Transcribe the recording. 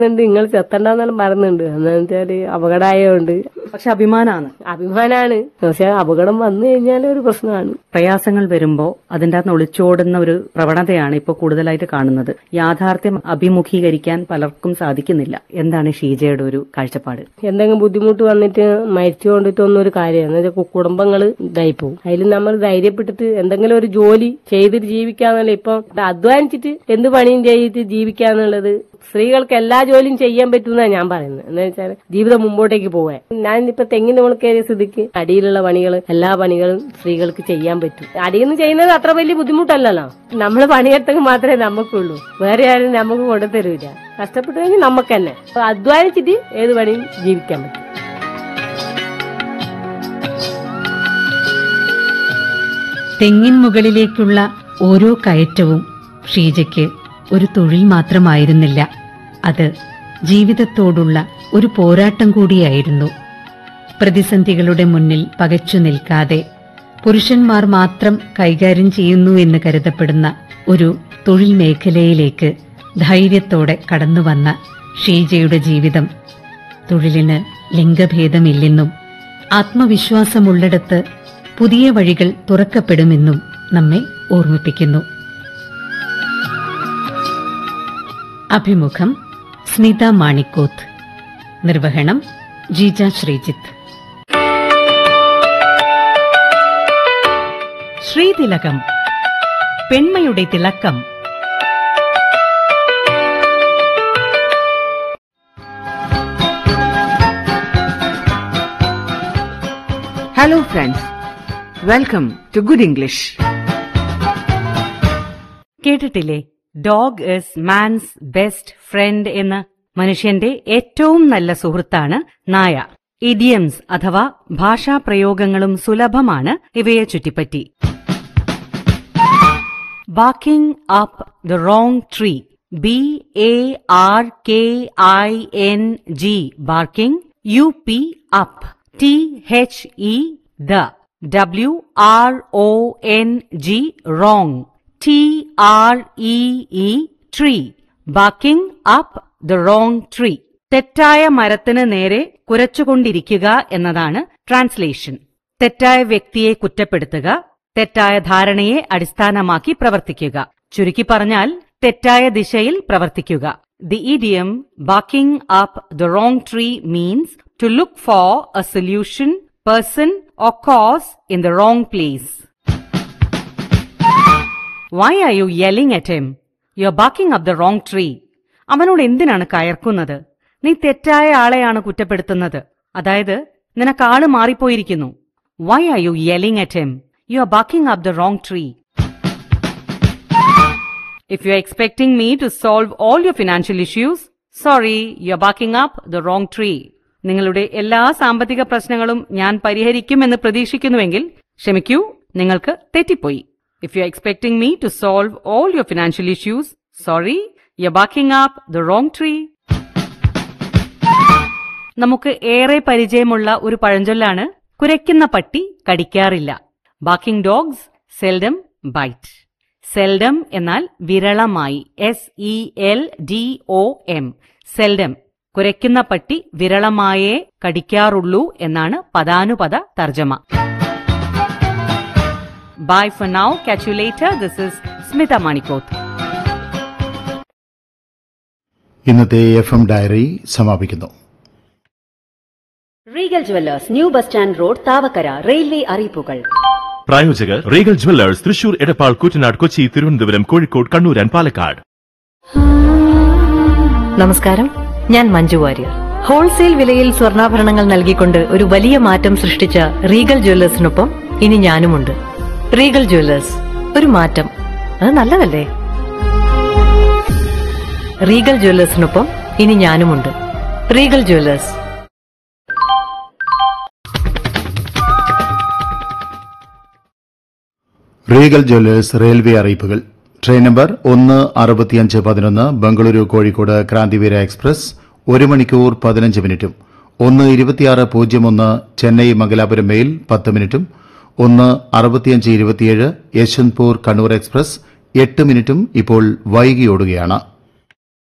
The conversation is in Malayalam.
നിങ്ങൾ ചെത്തണ്ടെന്നെല്ലാം പറയുന്നുണ്ട് എന്താ വെച്ചാല് അപകടമായോണ്ട് പക്ഷെ അഭിമാനാണ് അഭിമാനാണ് പക്ഷെ അപകടം വന്നു കഴിഞ്ഞാൽ ഒരു പ്രശ്നമാണ് പ്രയാസങ്ങൾ വരുമ്പോ അതിന്റെ അകത്ത് ഒളിച്ചോടുന്ന ഒരു പ്രവണതയാണ് ഇപ്പോൾ കൂടുതലായിട്ട് കാണുന്നത് യാഥാർത്ഥ്യം അഭിമുഖീകരിക്കാൻ പലർക്കും സാധിക്കുന്നില്ല എന്താണ് ഷീജയുടെ ഒരു കാഴ്ചപ്പാട് എന്തെങ്കിലും ബുദ്ധിമുട്ട് വന്നിട്ട് മരിച്ചു കൊണ്ടിട്ടൊന്നും ഒരു കാര്യം എന്ന് വെച്ചാൽ കുടുംബങ്ങൾ ഇതായി പോകും അതിൽ നമ്മൾ ധൈര്യപ്പെട്ടിട്ട് എന്തെങ്കിലും ഒരു ജോലി ചെയ്തിട്ട് ജീവിക്കാന്നല്ല ഇപ്പം അധ്വാനിച്ചിട്ട് എന്ത് പണിയും ചെയ്തിട്ട് ജീവിക്കാന്നുള്ളത് സ്ത്രീകൾക്ക് എല്ലാ ജോലിയും ചെയ്യാൻ പറ്റുമെന്നാണ് ഞാൻ പറയുന്നത് എന്ന് വെച്ചാൽ ജീവിതം മുമ്പോട്ടേക്ക് പോകാൻ ഞാൻ ഇപ്പൊ തെങ്ങിന് മുകളിൽ കയറിയ സ്ഥിതിക്ക് അടിയിലുള്ള പണികൾ എല്ലാ പണികളും സ്ത്രീകൾക്ക് ചെയ്യാൻ പറ്റൂ അടിയിൽ നിന്ന് ചെയ്യുന്നത് അത്ര വലിയ ബുദ്ധിമുട്ടല്ലല്ലോ നമ്മൾ പണിയെടുത്തെങ്കിൽ മാത്രമേ നമുക്കുള്ളൂ വേറെ ആരും നമുക്ക് കൊണ്ടുതരൂല കഷ്ടപ്പെട്ടു കഴിഞ്ഞാൽ നമുക്ക് തന്നെ അപ്പൊ അധ്വാനിച്ചിട്ട് ഏത് പണിയും ജീവിക്കാൻ പറ്റും തെങ്ങിൻ മുകളിലേക്കുള്ള ഓരോ കയറ്റവും ഷീജയ്ക്ക് ഒരു തൊഴിൽ മാത്രമായിരുന്നില്ല അത് ജീവിതത്തോടുള്ള ഒരു പോരാട്ടം കൂടിയായിരുന്നു പ്രതിസന്ധികളുടെ മുന്നിൽ പകച്ചു നിൽക്കാതെ പുരുഷന്മാർ മാത്രം കൈകാര്യം ചെയ്യുന്നു എന്ന് കരുതപ്പെടുന്ന ഒരു തൊഴിൽ മേഖലയിലേക്ക് ധൈര്യത്തോടെ കടന്നുവന്ന ഷീജയുടെ ജീവിതം തൊഴിലിന് ലിംഗഭേദമില്ലെന്നും ആത്മവിശ്വാസമുള്ളിടത്ത് പുതിയ വഴികൾ തുറക്കപ്പെടുമെന്നും നമ്മെ ഓർമ്മിപ്പിക്കുന്നു അഭിമുഖം സ്മിത മാണിക്കോത്ത് നിർവഹണം ജീജ ശ്രീജിത്ത് ശ്രീതിലകം പെൺമയുടെ തിളക്കം Hello, friends. Welcome to Good English. കേട്ടിട്ടില്ലേ dog is man's best friend എന്ന് മനുഷ്യന്റെ ഏറ്റവും നല്ല സുഹൃത്താണ് നായ ഇഡിയംസ് അഥവാ ഭാഷാപ്രയോഗങ്ങളും സുലഭമാണ് ഇവയെ ചുറ്റിപ്പറ്റി barking up the wrong tree B A R K I N G barking U P up T H E the W R O N G wrong T R E E tree barking up the wrong tree തെറ്റായ മരത്തിന് നേരെ കുരച്ചുകൊണ്ടിരിക്കുക എന്നതാണ് ട്രാൻസ്ലേഷൻ തെറ്റായ വ്യക്തിയെ കുറ്റപ്പെടുത്തുക തെറ്റായ ധാരണയെ അടിസ്ഥാനമാക്കി പ്രവർത്തിക്കുക ചുരുക്കി പറഞ്ഞാൽ തെറ്റായ ദിശയിൽ പ്രവർത്തിക്കുക the idiom barking up the wrong tree means to look for a solution person or cause in the wrong place why are you yelling at him you are barking up the wrong tree അവനോട് എന്തിനാണ് കയർക്കുന്നത് നീ തെറ്റായ ആളെയാണ് കുറ്റപ്പെടുത്തുന്നത് അതായത് നിനക്ക് ആള് മാറിപ്പോയിരിക്കുന്നു why are you yelling at him you are barking up the wrong tree If you're expecting me to solve all your financial issues, sorry, you're barking up the wrong tree. നിങ്ങളുടെ എല്ലാ സാമ്പത്തിക പ്രശ്നങ്ങളും ഞാൻ പരിഹരിക്കുമെന്ന് പ്രതീക്ഷിക്കുന്നുവെങ്കിൽ ക്ഷമിക്കൂ നിങ്ങൾക്ക് തെറ്റിപ്പോയി if you expecting me to solve all your financial issues sorry you barking up the wrong tree നമുക്ക് ഏറെ പരിചയമുള്ള ഒരു പഴഞ്ചൊല്ലാണ് കുരയ്ക്കുന്ന പട്ടി കടിക്കാറില്ല barking dogs seldom bite seldom എന്നാൽ വിരളമായി S E L D O M seldom കുരയ്ക്കുന്ന പട്ടി വിരളമായേ കടിക്കാറുള്ളൂ എന്നാണ് പദാനുപദ തർജ്ജമ bye for now catch you later this is Smitha Manikkoth ഇന്നത്തെ എഫ് എം ഡയറി സമാപിക്കുന്നു Regal jewellers new bus stand road Thavakkara railway അറിയിപ്പുകൾ പ്രായോജകർ Regal jewellers Thrissur Edappal Kuttanad Kochi Thiruvananthapuram Kozhikode Kannur and Palakkad നമസ്കാരം ഞാൻ മഞ്ജു വാര്യർ ഹോൾസെയിൽ വിലയിൽ സ്വർണ്ണാഭരണങ്ങൾ നൽകിക്കൊണ്ട് ഒരു വലിയ മാറ്റം സൃഷ്ടിച്ച റീഗൽ ജ്വല്ലേഴ്സിനൊപ്പം ഇനി ഞാനുമുണ്ട് റീഗൽ ജ്വല്ലേഴ്സ് ഒരു മാറ്റം അത് നല്ലതല്ലേ റീഗൽ ജ്വല്ലേഴ്സിനൊപ്പം ഇനി ഞാനുമുണ്ട് Regal jewellers Regal jewellers railway അറിയിപ്പുകൾ ട്രെയിൻ നമ്പർ ഒന്ന് അറുപത്തിയഞ്ച് പതിനൊന്ന് ബംഗളൂരു കോഴിക്കോട് ക്രാന്തിവീര എക്സ്പ്രസ് ഒരു മണിക്കൂർ പതിനഞ്ച് മിനിറ്റും ഒന്ന് ഇരുപത്തിയാറ് പൂജ്യം ഒന്ന് ചെന്നൈ മംഗലാപുരം മെയിൽ പത്ത് മിനിറ്റും ഒന്ന് അറുപത്തിയഞ്ച് ഇരുപത്തിയേഴ് യശ്വന്ത്പൂർ കണ്ണൂർ എക്സ്പ്രസ് എട്ട് മിനിറ്റും ഇപ്പോൾ വൈകിയോടുകയാണ്